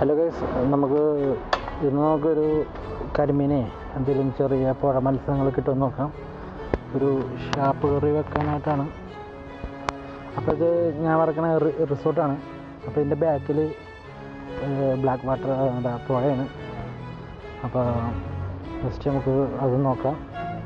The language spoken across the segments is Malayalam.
ഹലോ ഗൈസ് നമുക്ക് ഇന്ന് നമുക്കൊരു കരിമീനെ എന്തെങ്കിലും ചെറിയ പുഴ മത്സ്യങ്ങൾ കിട്ടുമെന്ന് നോക്കാം ഒരു ഷാപ്പ് കറി വെക്കാനായിട്ടാണ് അപ്പോൾ ഇത് ഞാൻ വറക്കണ റിസോർട്ടാണ് അപ്പോൾ ഇതിൻ്റെ ബാക്കിൽ ബ്ലാക്ക് വാട്ടർ എന്താ പുഴയാണ് അപ്പോൾ ജസ്റ്റ് നമുക്ക് അത് നോക്കാം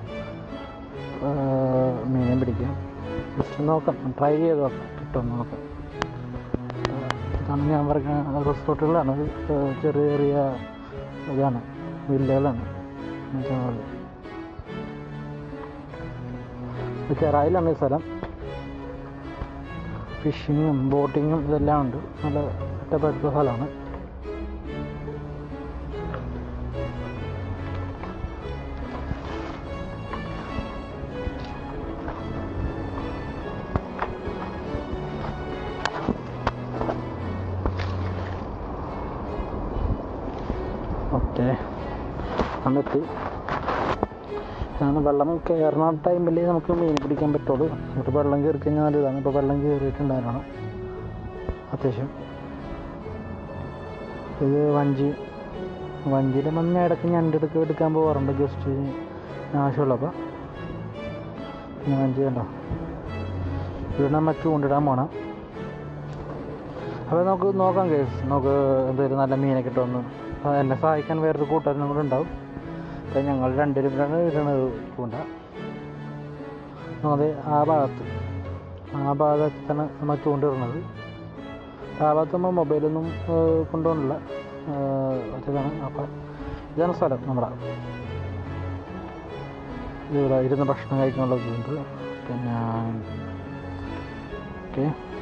മീനെ പിടിക്കാം ജസ്റ്റ് നോക്കാം ട്രൈ ചെയ്ത് നോക്കാം കിട്ടുമെന്ന് നോക്കാം ഇതാണ് ഞാൻ പറയുന്ന റിസോർട്ടുകളാണ് ഇത് ചെറിയ ചെറിയ ഇതാണ് വില്ലകളാണ് എന്നുവെച്ചാൽ ഇത് ചെറായിലാണ് ഈ സ്ഥലം ഫിഷിങ്ങും ബോട്ടിങ്ങും ഇതെല്ലാം ഉണ്ട് നല്ല ഇഷ്ടപ്പെട്ട സ്ഥലമാണ് ഓക്കെ അന്നെത്തി ആണ് വെള്ളം കയറുന്ന ടൈമിൽ നമുക്ക് മീൻ പിടിക്കാൻ പറ്റുള്ളൂ എന്നിട്ട് വെള്ളം കയറി കഴിഞ്ഞാൽ നല്ലതാണ് ഇപ്പോൾ വെള്ളം കയറിയിട്ടുണ്ടായിരുന്നു അത്യാവശ്യം ഇത് വഞ്ചി വഞ്ചിയിൽ മഞ്ഞ ഇടയ്ക്ക് ഞണ്ടെടുക്ക് എടുക്കാൻ പോകാറുണ്ട് ജസ്റ്റ് ആവശ്യമുള്ളപ്പോൾ പിന്നെ വഞ്ചി കണ്ടോ ഇവിടെ നമ്മൾ ചൂണ്ടിടാൻ പോണം അപ്പോൾ നമുക്ക് നോക്കാം കേസ് നമുക്ക് എന്തെങ്കിലും നല്ല മീനെ കിട്ടുമെന്ന് അപ്പോൾ എന്നെ സഹായിക്കാൻ വേറൊരു കൂട്ടുകാരനും കൂടെ ഉണ്ടാവും അപ്പോൾ ഞങ്ങൾ രണ്ടുപേരും കൂടെയാണ് ഇടണത് ചൂണ്ട അതെ ആ ഭാഗത്ത് ആ ഭാഗത്താണ് നമ്മൾ ചൂണ്ടിടുന്നത് ആ ഭാഗത്ത് നമ്മൾ മൊബൈലൊന്നും കൊണ്ടുപോകണില്ല ഒറ്റതാണ് അപ്പം ഇതാണ് സ്ഥലം നമ്മുടെ ഇവിടെ ഇരുന്ന് ഭക്ഷണം കഴിക്കാനുള്ളതുണ്ട് പിന്നെ ഓക്കെ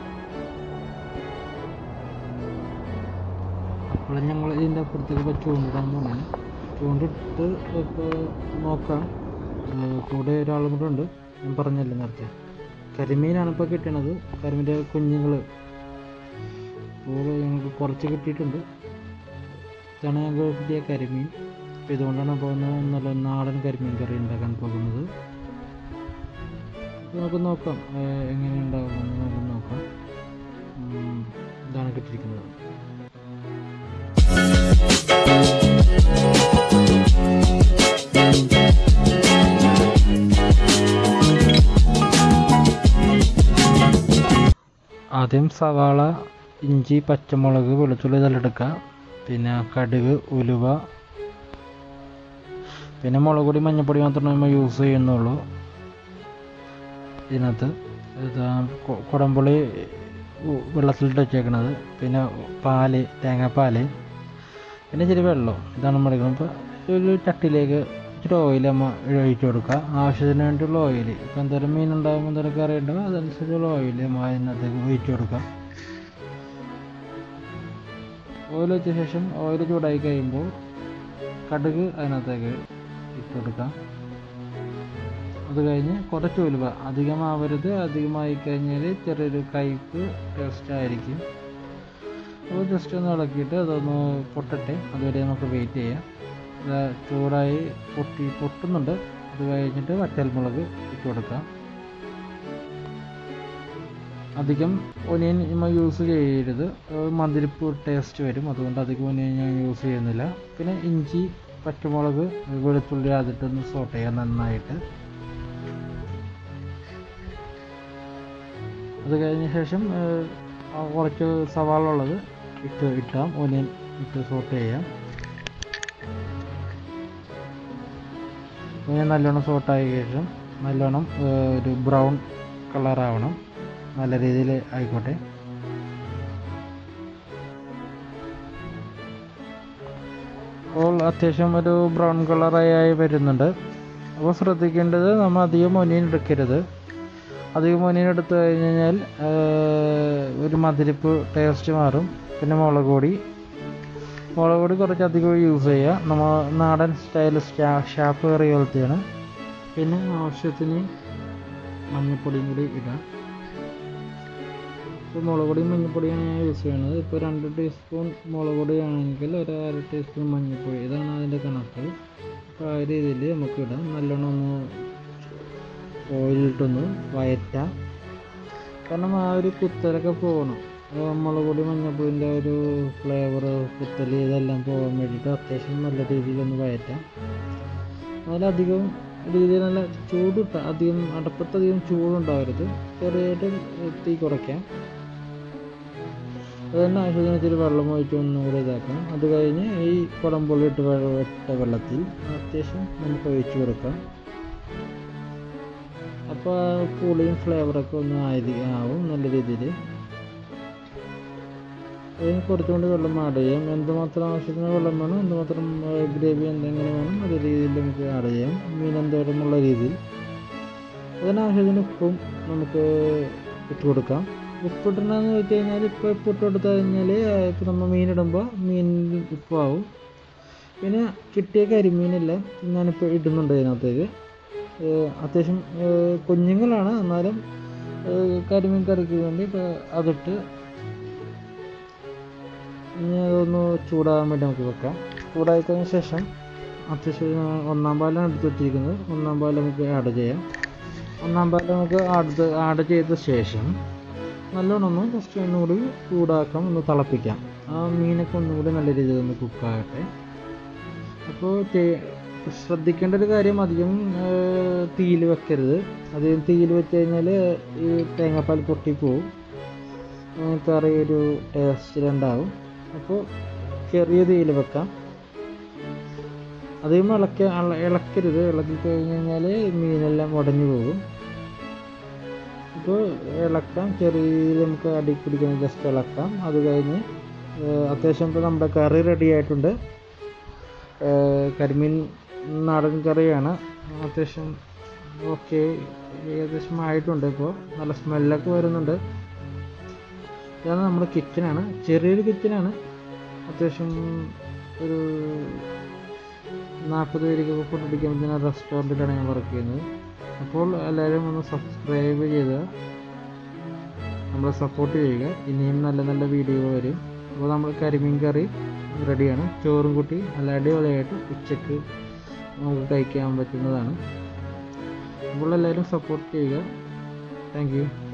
അപ്പോൾ ഞങ്ങൾ ഇതിൻ്റെ അപ്പുറത്തേക്ക് ഇപ്പോൾ ചൂണ്ടിടാൻ പോകണം ചൂണ്ടിട്ട് ഇപ്പോൾ നോക്കാം ഏർ കൂടെ ഒരാളും കൂടെ ഉണ്ട് ഞാൻ പറഞ്ഞല്ലോ നേരത്തെ കരിമീനാണ് ഇപ്പോൾ കിട്ടണത് കരിമീൻ്റെ കുഞ്ഞുങ്ങൾ അപ്പോൾ ഞങ്ങൾക്ക് കുറച്ച് കിട്ടിയിട്ടുണ്ട് ഇതാണ് ഞങ്ങൾക്ക് കിട്ടിയ കരിമീൻ അപ്പോൾ ഇതുകൊണ്ടാണ് ഇപ്പോൾ ഒന്ന് നല്ല നാടൻ കരിമീൻ കറി ഉണ്ടാക്കാൻ പോകുന്നത് അപ്പോൾ നമുക്ക് നോക്കാം ഏർ എങ്ങനെ ഉണ്ടാകുമെന്ന് നമുക്ക് നോക്കാം ഉം, ഇതാണ് കിട്ടിയിരിക്കുന്നത് ആദ്യം സവാള ഇഞ്ചി പച്ചമുളക് വെളുത്തുള്ളി ഇതെല്ലാം എടുക്കുക പിന്നെ കടുക് ഉലുവ പിന്നെ മുളക് പൊടി മഞ്ഞൾപ്പൊടി മാത്രമേ നമ്മൾ യൂസ് ചെയ്യുന്നുള്ളൂ ഇതിനകത്ത് ഇതാ കൊ- കുടംപുളി ഉ- വെള്ളത്തിലിട്ട് വെച്ചേക്കണത് പിന്നെ പാല് തേങ്ങാപ്പാല് പിന്നെ ഇച്ചിരി വെള്ളം ഇതാണ് നമ്മൾ എടുക്കുന്നത് ഇപ്പോൾ ഒരു ചട്ടിയിലേക്ക് ഇച്ചിരി ഓയിൽ നമ്മൾ ഒഴിച്ച് കൊടുക്കുക ആവശ്യത്തിന് വേണ്ടിയുള്ള ഓയിൽ ഇപ്പോൾ എന്തോരം മീൻ ഉണ്ടാകുമ്പോൾ എന്തോരം കറി ഉണ്ടാകും അതനുസരിച്ചുള്ള ഓയിൽ നമ്മൾ അതിനകത്തേക്ക് ഒഴിച്ച് കൊടുക്കുക ഓയിൽ വെച്ച ശേഷം ഓയിൽ ചൂടായി കഴിയുമ്പോൾ കടുക് അതിനകത്തേക്ക് ഇട്ട് കൊടുക്കാം അത് കഴിഞ്ഞ് കുറച്ച് ഉലുവ അധികമാവരുത് അധികമായി കഴിഞ്ഞാൽ ചെറിയൊരു കയ്പ്പ് ടേസ്റ്റ് ആയിരിക്കും അപ്പോൾ ജസ്റ്റ് ഒന്ന് ഇളക്കിയിട്ട് അതൊന്ന് പൊട്ടട്ടെ അതുവരെ നമുക്ക് വെയിറ്റ് ചെയ്യാം ഇത് ചൂടായി പൊട്ടി പൊട്ടുന്നുണ്ട് അത് കഴിഞ്ഞിട്ട് വറ്റൽമുളക് ഇട്ട് കൊടുക്കാം അധികം ഒനിയൻ നമ്മൾ യൂസ് ചെയ്യരുത് അത് മന്തിരിപ്പ് ടേസ്റ്റ് വരും അതുകൊണ്ട് അധികം ഒനിയൻ ഞാൻ യൂസ് ചെയ്യുന്നില്ല പിന്നെ ഇഞ്ചി പച്ചമുളക് വെളുത്തുള്ളി അതിട്ടൊന്ന് സോട്ട് ചെയ്യാം നന്നായിട്ട് അത് കഴിഞ്ഞ ശേഷം ഏർ, ആ കുറച്ച് സവാള ഉള്ളത് ഇട്ട് ഇട്ടാം ഒനിയൻ ഇട്ട് സോട്ട് ചെയ്യാം ഒനിയൻ നല്ലോണം സോട്ടായ ശേഷം നല്ലോണം ഏർ, ഒരു ബ്രൗൺ കളറാവണം നല്ല രീതിയിൽ ആയിക്കോട്ടെ അപ്പോൾ അത്യാവശ്യം ഒരു ബ്രൗൺ കളറായി വരുന്നുണ്ട് അപ്പോൾ ശ്രദ്ധിക്കേണ്ടത് നമ്മൾ അധികം ഒനിയൻ എടുക്കരുത് അധികം ഒനിയൻ എടുത്തു കഴിഞ്ഞ് കഴിഞ്ഞാൽ ഏർ, ഒരു മതിരിപ്പ് ടേസ്റ്റ് മാറും പിന്നെ മുളക് പൊടി മുളക് പൊടി കുറച്ച് അധികം യൂസ് ചെയ്യുക നമ്മൾ നാടൻ സ്റ്റൈൽ ഷാപ്പ് കറി പോലത്തെയാണ് പിന്നെ ആവശ്യത്തിന് മഞ്ഞൾപ്പൊടിയും കൂടി ഇടാം ഇപ്പോൾ മുളക് പൊടിയും മഞ്ഞൾപ്പൊടിയാണ് ഞാൻ യൂസ് ചെയ്യുന്നത് ഇപ്പോൾ രണ്ട് ടീസ്പൂൺ മുളക് പൊടിയാണെങ്കിൽ ഒരു അര ടീസ്പൂൺ മഞ്ഞൾപ്പൊടി ഇതാണ് അതിൻ്റെ കണക്ക് അപ്പോൾ ആ രീതിയിൽ നമുക്ക് ഇടാം നല്ലോണം ഒന്ന് ഓയിലിട്ടൊന്ന് വയറ്റാം കാരണം ആ ഒരു കുത്തലൊക്കെ പോകണം ആ മുളക് പൊടി മഞ്ഞപ്പൊടിൻ്റെ ഒരു ഫ്ലേവർ കുത്തല് ഇതെല്ലാം പോകാൻ വേണ്ടിയിട്ട് അത്യാവശ്യം നല്ല രീതിയിൽ ഒന്ന് വയറ്റാം അതിലധികം രീതിയിൽ നല്ല ചൂട് ഇട്ട അധികം അടുപ്പത്ത് അധികം ചൂടുണ്ടാവരുത് ചെറിയായിട്ട് തീ കുറയ്ക്കാം അത് തന്നെ ആവശ്യത്തിന് ഇച്ചിരി വെള്ളം ഒഴിച്ച് ഒന്നും കൂടി ഇതാക്കാം അത് കഴിഞ്ഞ് ഈ കുടംപുള്ളി ഇട്ട് വെ- ഇട്ട വെള്ളത്തിൽ അത്യാവശ്യം നമുക്ക് ഒഴിച്ച് കൊടുക്കാം അപ്പോൾ പുളിയും ഫ്ലേവറൊക്കെ ഒന്ന് ആയി ആവും നല്ല രീതിയിൽ അതിന് കുറച്ചുകൊണ്ട് വെള്ളം ആഡ് ചെയ്യാം എന്തുമാത്രം ആവശ്യത്തിന് വെള്ളം വേണം എന്തുമാത്രം ഗ്രേവി എന്തെങ്ങനെ വേണം അതേ രീതിയിൽ നമുക്ക് ആഡ് ചെയ്യാം മീൻ എന്തോരമുള്ള രീതിയിൽ അതിനാവശ്യത്തിന് ഉപ്പും നമുക്ക് ഇട്ട് കൊടുക്കാം ഉപ്പിടണമെന്ന് വെച്ച് കഴിഞ്ഞാൽ ഇപ്പോൾ ഉപ്പിട്ട് കൊടുത്തു കഴിഞ്ഞാൽ ഇപ്പോൾ നമ്മൾ മീനിടുമ്പോൾ മീനിൽ ഉപ്പാവും പിന്നെ കിട്ടിയ കരിമീനില്ല ഞാനിപ്പോൾ ഇടുന്നുണ്ട് ഇതിനകത്തേക്ക് ഏഹ് അത്യാവശ്യം ഏഹ് കുഞ്ഞുങ്ങളാണ് എന്നാലും ഏഹ് കരിമീൻ കറിക്ക് വേണ്ടി ഇപ്പോൾ അതിട്ട് ഇനി അതൊന്ന് ചൂടാകാൻ വേണ്ടി നമുക്ക് വെക്കാം ചൂടായി കഴിഞ്ഞ ശേഷം അത്യാവശ്യം ഒന്നാം പാലാണ് എടുത്ത് വെച്ചിരിക്കുന്നത് ഒന്നാം പാൽ നമുക്ക് ആഡ് ചെയ്യാം ഒന്നാം പാൽ നമുക്ക് ആഡ് ആഡ് ചെയ്ത ശേഷം നല്ലോണം ഒന്ന് ജസ്റ്റ് ഒന്നുകൂടി ചൂടാക്കാം ഒന്ന് തിളപ്പിക്കാം ആ മീനൊക്കെ ഒന്നുകൂടി നല്ല രീതിയിൽ ഒന്ന് കുക്കാകട്ടെ അപ്പോൾ ശ്രദ്ധിക്കേണ്ട ഒരു കാര്യം അധികം തീയിൽ വെക്കരുത് അധികം തീയിൽ വെച്ച് കഴിഞ്ഞാൽ ഈ തേങ്ങാപ്പാൽ പൊട്ടിപ്പോവും ഏഹ് കറി ഒരു ടേസ്റ്റിലുണ്ടാവും അപ്പോൾ ചെറിയ തീയിൽ വെക്കാം അധികം ഇളക്ക ഇള- ഇളക്കരുത് ഇളക്കി കഴിഞ്ഞ് കഴിഞ്ഞാൽ മീനെല്ലാം ഉടഞ്ഞു പോകും അപ്പോൾ ഇളക്കാം ചെറിയ നമുക്ക് അടി പിടിക്കുന്ന ജസ്റ്റ് ഇളക്കാം അത് കഴിഞ്ഞ് ഏഹ് അത്യാവശ്യം ഇപ്പോൾ നമ്മുടെ കറി റെഡി ആയിട്ടുണ്ട് ഏഹ് കരിമീൻ നാടൻ കറിയാണ് അത്യാവശ്യം ഓക്കെ ഏകദേശം ആയിട്ടുണ്ട് ഇപ്പോൾ നല്ല സ്മെല്ലൊക്കെ വരുന്നുണ്ട് ഇതാണ് നമ്മുടെ കിച്ചനാണ് ചെറിയൊരു കിച്ചനാണ് അത്യാവശ്യം ഒരു നാൽപ്പത് പേർക്ക് ഫുഡ് അടിക്കാൻ പറ്റുന്ന റെസ്റ്റോറൻറ്റിലാണ് ഞാൻ വർക്ക് ചെയ്യുന്നത് അപ്പോൾ എല്ലാവരും ഒന്ന് സബ്സ്ക്രൈബ് ചെയ്ത് നമ്മളെ സപ്പോർട്ട് ചെയ്യുക ഇനിയും നല്ല നല്ല വീഡിയോ വരും അപ്പോൾ നമ്മൾ കരിമീൻ കറി റെഡിയാണ് ചോറും കൂട്ടി നല്ല അടിപൊളിയായിട്ട് ഉച്ചക്ക് നമുക്ക് കഴിക്കാൻ പറ്റുന്നതാണ് അപ്പോൾ എല്ലാവരും സപ്പോർട്ട് ചെയ്യുക താങ്ക് യു